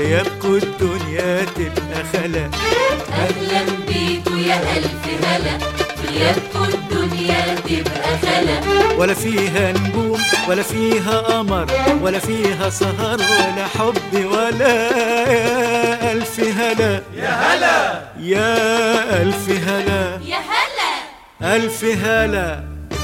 ويبكوا الدنيا تبقى خلا أهلا بيكوا يا ألف هلا غيابكوا الدنيا تبقى خلا ولا فيها نجوم ولا فيها قمر ولا فيها سهر ولا حب ولا يا ألف هلا يا هلا يا ألف هلا يا هلا ألف هلا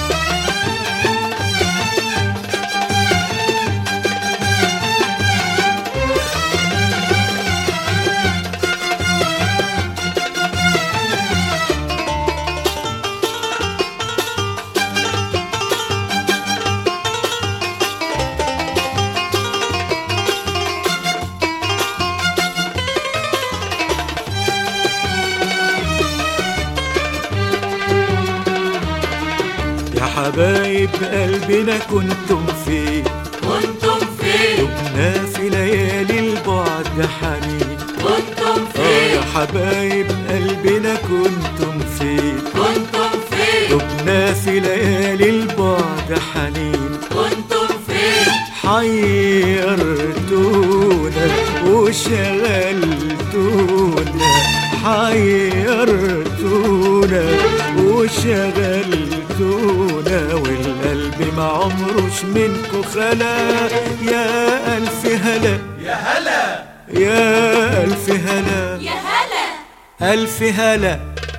يا حبايب قلبنا كنتم فين كنتم فين دبنا في ليالي البعد حنين كنتم آه يا فين حبايب قلبنا كنتم فين كنتم فين دبنا في ليالي البعد حنين كنتم فين حيرتونا وشغلتونا حيرتونا وشغلتونا والقلب ما عمروش منكو خلا يا ألف هلا يا هلا يا ألف هلا يا هلا ألف هلا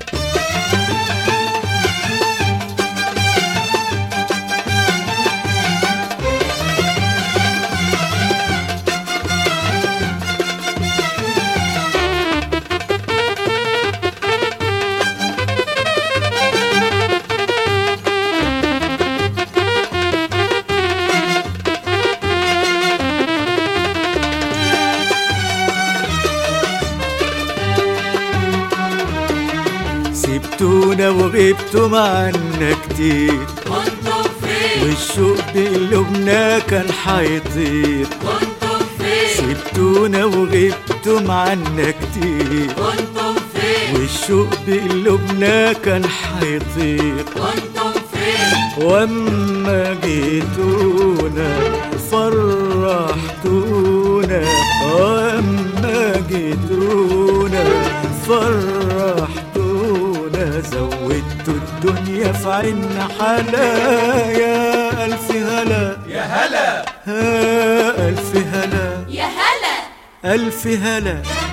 سبتونا وغبتم عنا كتير كنتم فين والشوق بقلوبنا كان حيطير كنتم فين سبتونا وغبتم عنا كتير كنتم فين والشوق بقلوبنا كان حيطير كنتم فين واما جيتونا فرحتونا واما جيتونا فرحتونا زودتوا الدنيا في عنا حلا يا ألف هلا يا هلا ها ألف هلا يا هلا ألف هلا